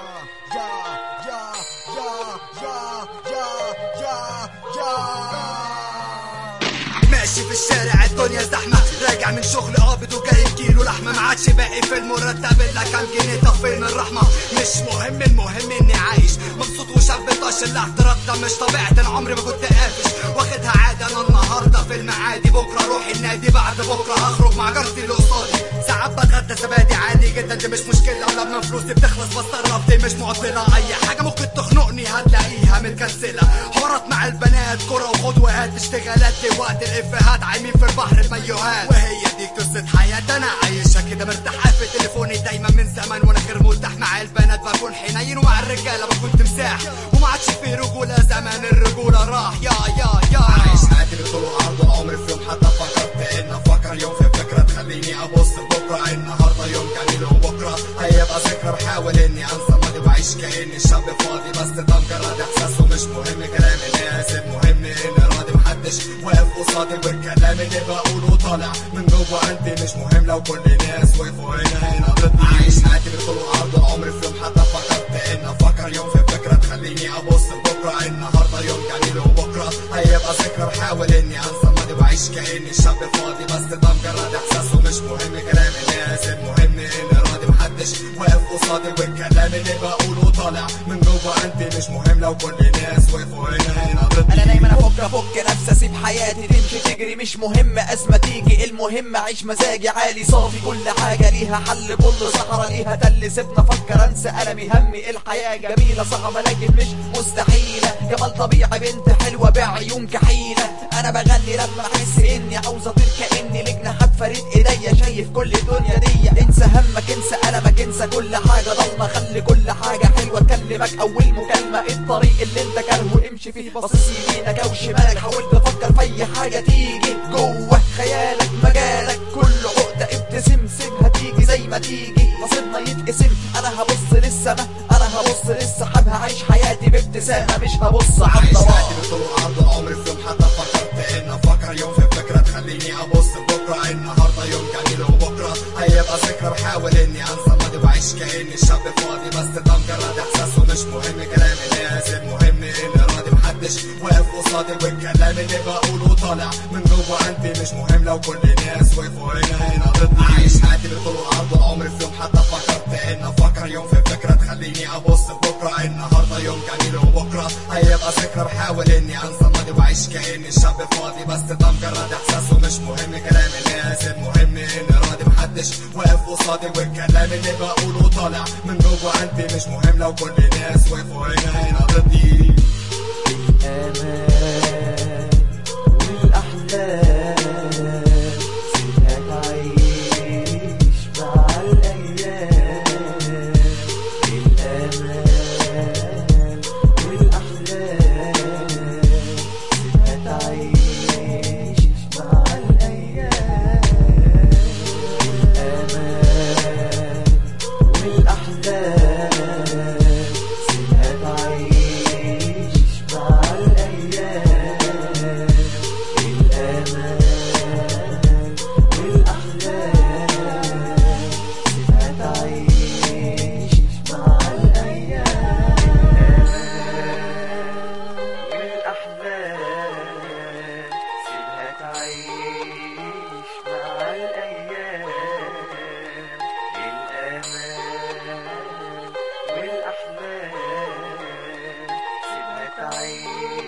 ماشي في الشارع الدنيا زحمة راجع من شغل قابض وجاي كيلو لحمة ما عادش باقي في المرتب الا كام جنيه طب فين الرحمة مش مهم المهم اني عايش مبسوط وشاب طاش الاعتراض ده مش طبيعتي انا عمري ما كنت قافش واخدها عادي انا النهارده في المعادي بكره اروح النادي بعد بكره هخرج مع جارتي اللي قصادي ساعات بتغدى زبادي عادي جدا دي مش مشكلة لما فلوسي بتخلص بستغرب دي مش معضلة أي حاجة ممكن تخنقني هتلاقيها متكنسلة حوارات مع البنات كرة وغدوات اشتغالات دي وقت الإفيهات عايمين في البحر الميوهات وهي دي قصة حياتي أنا عايشة كده مرتاح في تليفوني دايما من زمان وأنا غير مرتاح مع البنات بكون حنين ومع الرجالة بكون تمساح وما عادش في رجولة زمان الرجولة راح يا يا يا عايش حياتي بطول وعرض عمري في يوم حتى فكرت ان افكر يوم في فكره تخليني ابص لبكره النهارده يوم جميل وبكره هيبقى ذكرى بحاول اني انسى الماضي واعيش كاني شاب فاضي بس ده مجرد احساس ومش مهم كلام الناس المهم اني راضي محدش واقف قصادي والكلام اللي بقوله طالع من جوه قلبي مش مهم لو كل الناس وقفوا هنا هنا ضدي عايش حياتي بطول وعرض عمري في يوم حتى فكرت ان افكر يوم في فكره تخليني ابص لبكره النهارده يوم جميل وبكره هيبقى ذكرى بحاول اني انسى الماضي واعيش كاني شاب فاضي بس ده مجرد احساس ومش مهم كلام الناس المهم اني راضي محدش واقف قصادي والكلام اللي بقوله طالع من جوه قلبي مش مهم لو كل الناس وقفوا هنا هنا ضدي انا دايما افك افك نفسي اسيب حياتي تمشي تجري مش مهم ازمه تيجي المهم اعيش مزاجي عالي صافي كل حاجه ليها حل كل صحراء ليها تل سيبنا افكر انسى المي همي الحياه جميله صعبه لكن مش مستحيله جمال طبيعي بنت حلوه بعيون كحيله انا بغني لما احس اني عاوز اطير كاني لجنحات فريد ايديا شايف كل الدنيا دي انسى همك انسى المك انسى كل حاجه ضلمه خلي كل حاجه حلوه اكلمك اول مكالمه الطريق اللي انت كارهه امشي فيه باصص يمينك او شمالك حاول تفكر في اي حاجه تيجي جوه خيالك مجالك كل عقده ابتسم سيبها تيجي زي ما تيجي نصيبنا يتقسم انا هبص للسما انا هبص للسحاب هعيش حياتي بابتسامه مش هبص على عايش الضباب حياتي بطول وعرض عمري في يوم حتى فكرت ان افكر يوم في فكره تخليني ابص لبكره النهارده يوم جميل وبكره هيبقى ذكرى بحاول اني انسى الماضي واعيش كاني شاب فاضي بس ده مجرد احساس ومش مهم كلام الناس المهم اني راضي محدش واقف قصادي والكلام اللي بقوله طالع من جوه قلبي مش مهم لو كل الناس وقفوا هنا هنا ضدي عايش حياتي بطول وعرض عمري في يوم حتى فكرت ان افكر يوم في فكره تخليني ابص لبكره النهارده يوم جميل وبكره هيبقى ذكرى بحاول اني انسى الماضي واعيش كاني شاب فاضي بس ده مجرد احساس ومش مهم كلام الناس المهم اني راضي محدش واقف قصادي والكلام اللي بقوله طالع من جوه قلبي مش مهم لو كل الناس وقفوا هنا هنا ضدي الآمال والأحلام سيبها تعيش مع الأيام الآمال والأحلام سيبها تعيش مع الأيام الآمال والأحلام سيبها تعيش مع الأيام الآمال والأحلام سيبها تعيش مع الأيام والأحلام سيبها تعيش مع الأيام الآمال والأحلام سيبها تعيش